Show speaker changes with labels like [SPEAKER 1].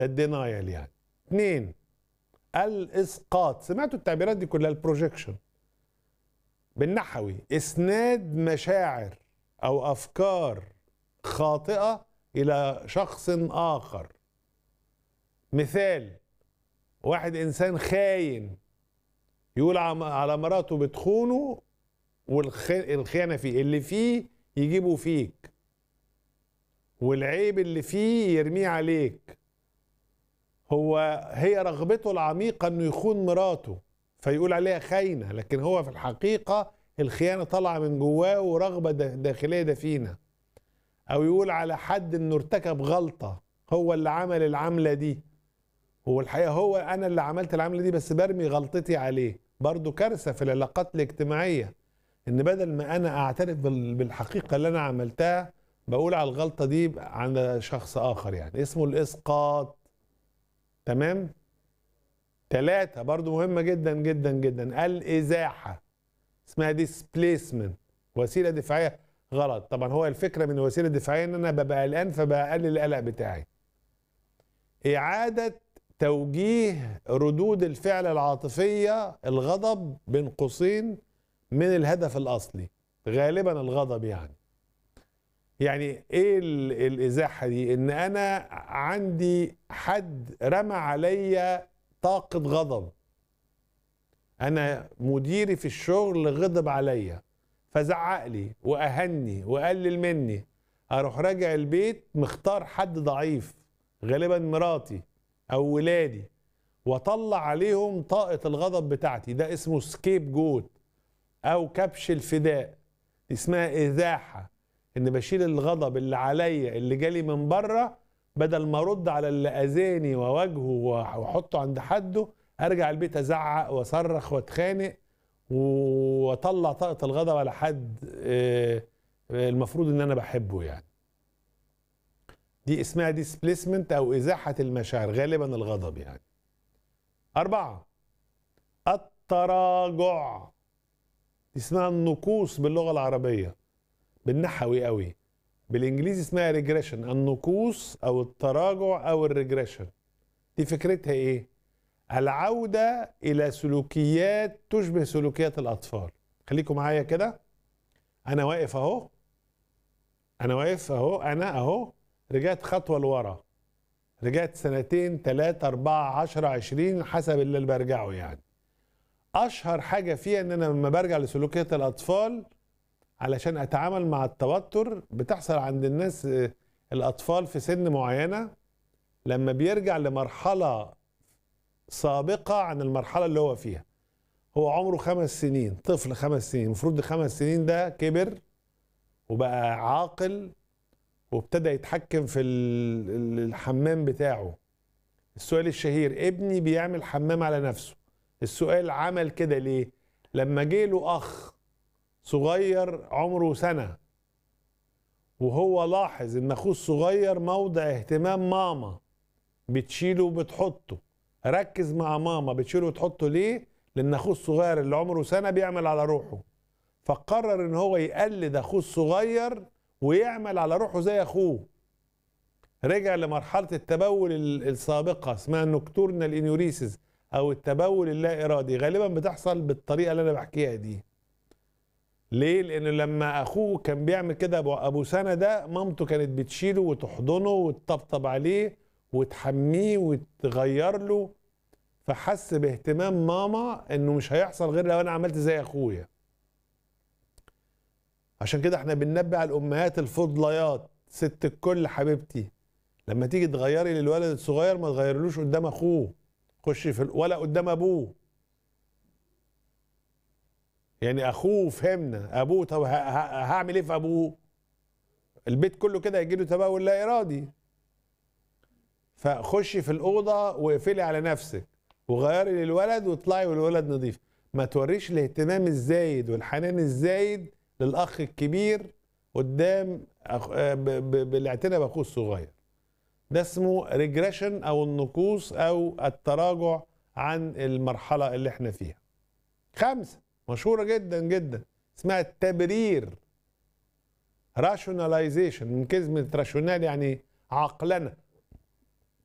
[SPEAKER 1] الدينايل يعني اثنين الاسقاط سمعتوا التعبيرات دي كلها البروجيكشن بالنحوي اسناد مشاعر او افكار خاطئه الى شخص اخر مثال واحد انسان خاين يقول عم- على مراته بتخونه والخيانه فيه اللي فيه يجيبه فيك والعيب اللي فيه يرميه عليك هو هي رغبته العميقه انه يخون مراته فيقول عليها خاينه لكن هو في الحقيقه الخيانه طالعه من جواه ورغبه دا- داخليه دفينه او يقول على حد انه ارتكب غلطه هو اللي عمل العمله دي هو الحقيقه هو انا اللي عملت العمله دي بس برمي غلطتي عليه برضو كارثه في العلاقات الاجتماعيه ان بدل ما انا اعترف بال- بالحقيقه اللي انا عملتها بقول على الغلطه دي عند شخص اخر يعني اسمه الاسقاط تمام ثلاثة برضو مهمة جدا جدا جدا الإزاحة اسمها displacement وسيلة دفاعية غلط طبعا هو الفكرة من الوسيلة الدفاعية ان انا ببقى قلقان فبقلل القلق بتاعي إعادة توجيه ردود الفعل العاطفية الغضب بين قوسين من الهدف الأصلي غالبا الغضب يعني يعني ايه ال- الازاحه دي ان انا عندي حد رمى عليا طاقه غضب انا مديري في الشغل غضب عليا فزعق لي واهني وقلل مني اروح راجع البيت مختار حد ضعيف غالبا مراتي او ولادي واطلع عليهم طاقه الغضب بتاعتي ده اسمه سكيب جوت او كبش الفداء اسمها ازاحه ان بشيل الغضب اللي عليا اللي جالي من بره بدل ما ارد على اللي اذاني واواجهه واحطه عند حده ارجع البيت ازعق واصرخ واتخانق واطلع طاقه الغضب على حد آه، آه، المفروض ان انا بحبه يعني دي اسمها ديسبليسمنت او ازاحه المشاعر غالبا الغضب يعني اربعه التراجع دي اسمها النقوص باللغه العربيه بالنحوي قوي بالانجليزي اسمها ريجريشن النقوص او التراجع او الريجريشن دي فكرتها ايه العوده الى سلوكيات تشبه سلوكيات الاطفال خليكم معايا كده انا واقف اهو انا واقف اهو انا اهو رجعت خطوه لورا رجعت سنتين ثلاثة أربعة عشرة عشرين حسب اللي برجعه يعني أشهر حاجة فيها إن أنا لما برجع لسلوكيات الأطفال علشان اتعامل مع التوتر بتحصل عند الناس آه، الاطفال في سن معينه لما بيرجع لمرحله سابقه عن المرحله اللي هو فيها هو عمره خمس سنين طفل خمس سنين المفروض الخمس سنين ده كبر وبقى عاقل وابتدى يتحكم في ال- ال- الحمام بتاعه السؤال الشهير ابني بيعمل حمام على نفسه السؤال عمل كده ليه لما جه له اخ صغير عمره سنة وهو لاحظ ان اخوه الصغير موضع اهتمام ماما بتشيله وبتحطه ركز مع ماما بتشيله وتحطه ليه لان اخوه الصغير اللي عمره سنة بيعمل على روحه فقرر ان هو يقلد اخوه الصغير ويعمل على روحه زي اخوه رجع لمرحلة التبول ال- السابقة اسمها النكتورنال انيوريسيس او التبول اللا ارادي غالبا بتحصل بالطريقة اللي انا بحكيها دي ليه؟ لأنه لما أخوه كان بيعمل كده أبو, أبو سنة ده مامته كانت بتشيله وتحضنه وتطبطب عليه وتحميه وتغير له فحس باهتمام ماما إنه مش هيحصل غير لو أنا عملت زي أخويا. عشان كده احنا بننبه على الأمهات الفضليات ست الكل حبيبتي لما تيجي تغيري للولد الصغير ما تغيرلوش قدام أخوه خشي في ال- ولا قدام أبوه يعني اخوه فهمنا ابوه طب ه- ه- هعمل ايه في ابوه البيت كله كده هيجي له تبول لا ارادي فخشي في الاوضه واقفلي على نفسك وغيري للولد واطلعي والولد نظيف ما توريش الاهتمام الزايد والحنان الزايد للاخ الكبير قدام أخ... آه، ب... ب... بالاعتناء باخوه الصغير ده اسمه ريجريشن او النقوص او التراجع عن المرحله اللي احنا فيها خمسه مشهوره جدا جدا اسمها التبرير راشوناليزيشن من كلمه راشونال يعني عقلنه